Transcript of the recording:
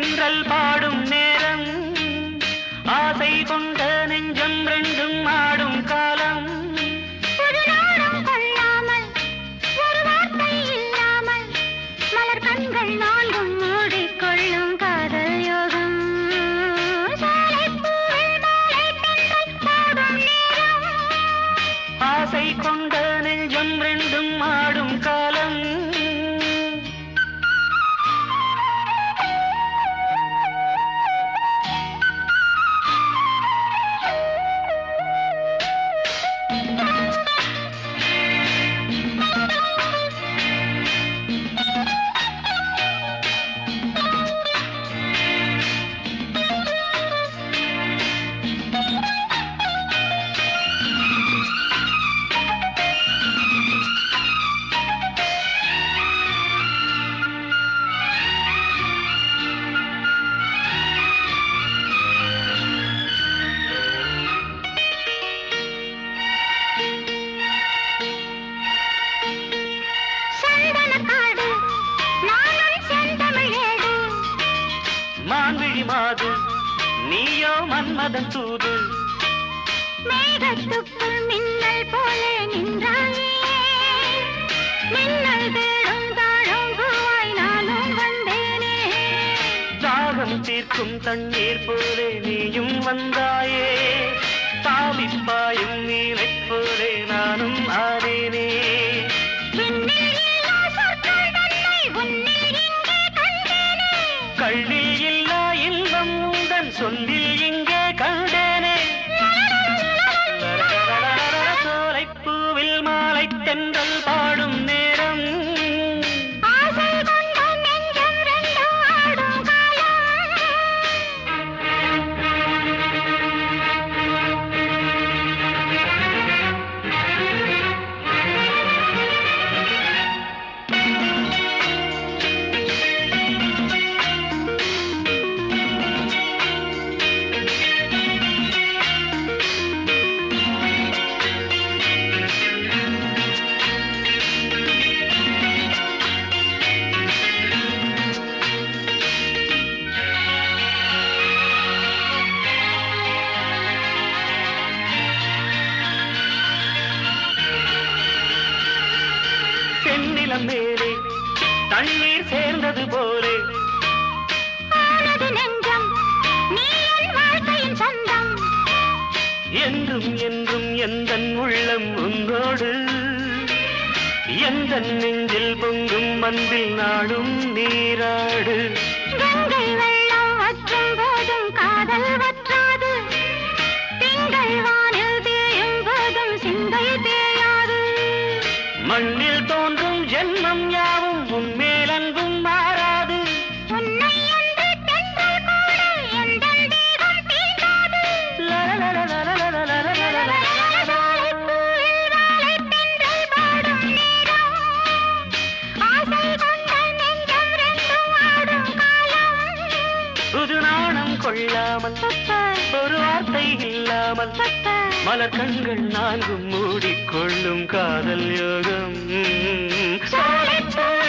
தென்றல் பாடும் நேரம் ஆசை கொண்ட நெஞ்சம் ரெண்டும் ஆடும் காலம் ஒரு நாளும் கொள்ளாமல் ஒரு வார்த்தை இல்லாமல் மலர் கண்கள் நான்கும் மூடிக்கொள்ளும் காதல் யோகம் சோலைப்பூவில் மாலை தென்றல் பாடும் நேரம் ஆசை கொண்ட நெஞ்சம் ரெண்டும் ஆடும் காலம் சந்தனக்காடு நானும் செந்தமிழேடு மான்விழி மாது நீயோ மன்மதன் தூது மேகத்துக்குள் மின்னல் போலே நின்றாயே மின்னல் தேடும் தாழம் பூவாய் நானும் வந்தேனே தாகம் தீர்க்கும் தண்ணீர் போலே நீயும் வந்தாயே தாவிப்பாயும் நீலைப் போலே நானும் ஆனேனே விண்ணில் இல்லா சொற்கள் தன்னை உன்னில் இங்கே கண்டேனே கள்ளில் இல்லா இன்பம் உந்தன் சொல்லில் இங்கே கண்டேனே சோலைப்பூவில் மாலை தென்றல் பாடும் நேரம் ஆசை கொண்ட நெஞ்சம் ரெண்டும் ஆடும் காலம் செந்நிலம் மேலே தண்ணீர் சேர்ந்தது போலே ஆனது நெஞ்சம் நீ என் வாழ்க்கையின் சொந்தம் என்றும் என்றும் எந்த உள்ளம் உன்னோடு எந்த நெஞ்சில் பொங்கும் அன்பில் நாடும் நீராடு கங்கை வெள்ளம் வற்றும் போதும் காதல் வற்றாது திங்கள் வானில் தேயும் போதும் சிந்தை தேயாது மண்ணில் தோன்றும் ஜென்மம் யாவும் உன்மேல் அன்பும் மாறாது உன்னை என்று தென்றல் கூட எந்தன் தேகம் தீண்டாது லலலலலலலலலலலல. சோலைப்பூவில் வாழை தென்றல் பாடும் நேரம் ஆசை கொண்ட நெஞ்சம் ரெண்டும் ஆடும் காலம் புது நாணம் கொள்ளாமல் ஒரு வார்த்தை இல்லாமல் மலர் கண்கள் நான்கும் மூடிக்கொள்ளும் காதல் யோகம் சோலைப்பூவில்